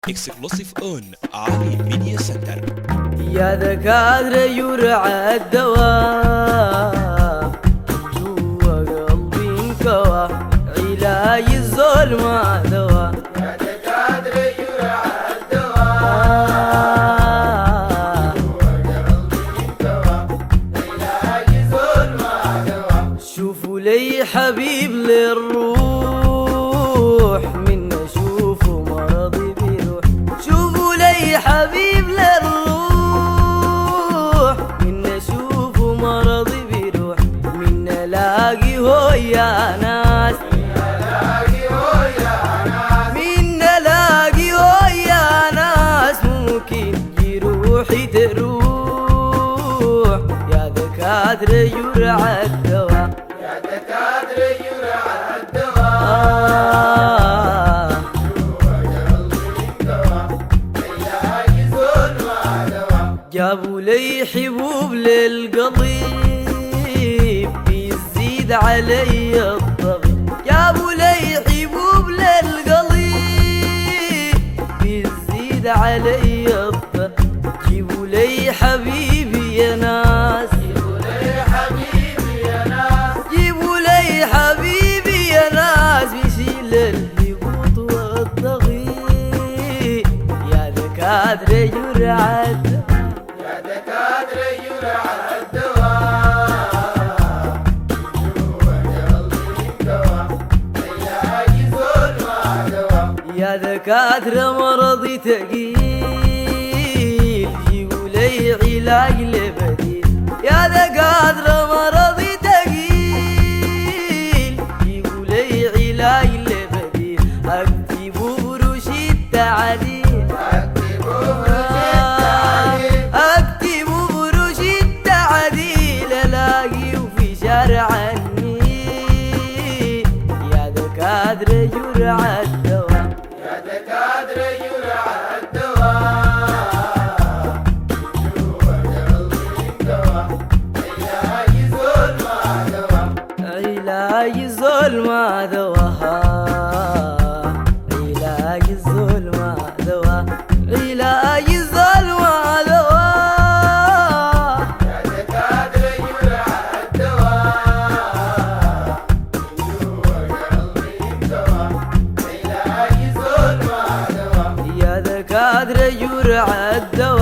اكسكلوسيف اون علي ميديا سنتر يا دكاترة يرعى الدواء جوا قلبي انكوى علاج الظلم دواء يا دكاترة يرعى الدواء شوفوا لي حبيب للروح من اشوفه مرضي بيروح شوفوا لي حبيب للروح من اشوفه مرضي بيروح من الاقي هو يا ناس من الاقي هو يا ناس ممكن جروحي تروح يا دكاترة يرعى الدواء آه جابوا لي حبوب للقضيب بيزيد علي الضغط جابوا لي حبوب للقضيب بيزيد علي الضغط جيبوا لي حبيبي يا ناس جيبوا لي حبيبي يا ناس جيبوا لي حبيبي يا ناس بيشيل الهبوط والضغيط يا دكاترة يرعى الدواء يا دكاترة مرضي تقيل جيبوا لي علاج لبديل يا دكاترة مرضي تقيل جيبوا لي علاج لبديل اكتبوا بروش التعديل اكتبوا بروش التعديل الاقي وفي شارع النيل يا دكاترة جرعة الدواء علاج الظلم دواها علاج الظلم دواء علاج الظلم دواء يا دكاترة يرعى الدواء